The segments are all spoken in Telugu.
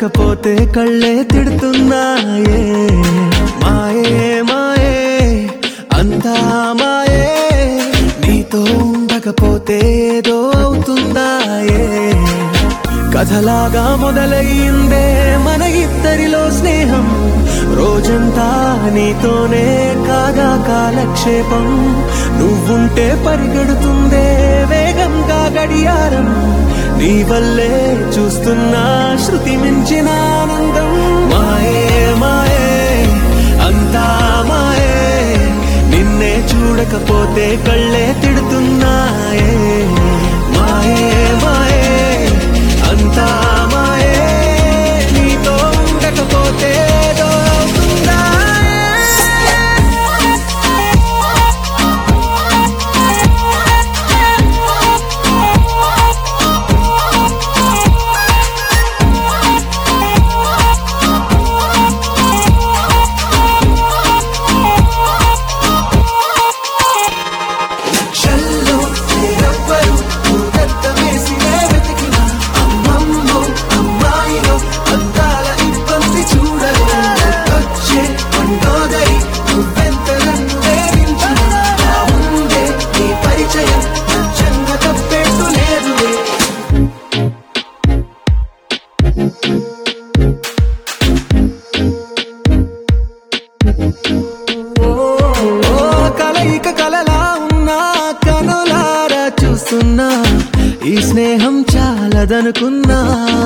చూడకపోతే కళ్ళే తిడుతున్నాయే మాయే మాయే అంతా మాయే నీతో ఉండకపోతే ఏదో అవుతుందాయే కథలాగా మొదలయ్యిందే మన ఇద్దరిలో స్నేహం రోజంతా నీతోనే కాగా కాలక్షేపం నువ్వుంటే పరిగెడుతుందే వేగంగా గడియారం నీ వల్లే చూస్తున్నా శృతి మించిన ఆనందం మాయే మాయే అంతా మాయే నిన్నే చూడకపోతే కళ్ళే తిడుతున్నాయే మాయే మాయే అంతా మాయే నీతో ఉండకపోతే ఏదో అవుతుందాయే. లక్షల్లో మీరెవ్వరు భూతత్తమేసినే వెతికిన అమ్మమ్మో అమ్మాయిలో అందాల ఇబ్బంది చూడరు వచ్చే పండోదరి నువ్వెంత నన్ను వేధించిన నా ముందే నీ పరిచయం నచ్చంగా తప్పేట్టు లేదులే ఓ కలయిక కలలా ఉన్నా కనులారా చూస్తున్నా ఈ స్నేహం చాలదనుకున్నా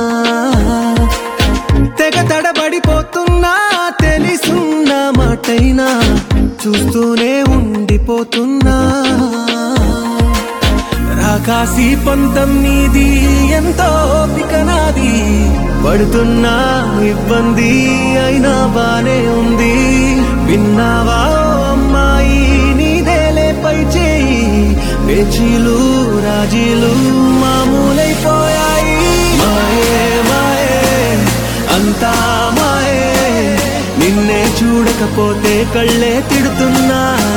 తెగ తడబడిపోతున్నా తెలిసున్న మాటైనా చూస్తూనే ఉండిపోతున్నా రాకాసి పంతం నీది ఎంతో ఓపిక నాది పడుతున్నా ఇబ్బంది అయినా బానే ఉంది విన్నావా ఓ అమ్మాయి నీదేలే పై చేయి పేచీలు రాజీలు మామూలైపోయాయి మాయే మాయే అంతా మాయే నిన్నే చూడకపోతే కళ్ళే తిడుతున్నా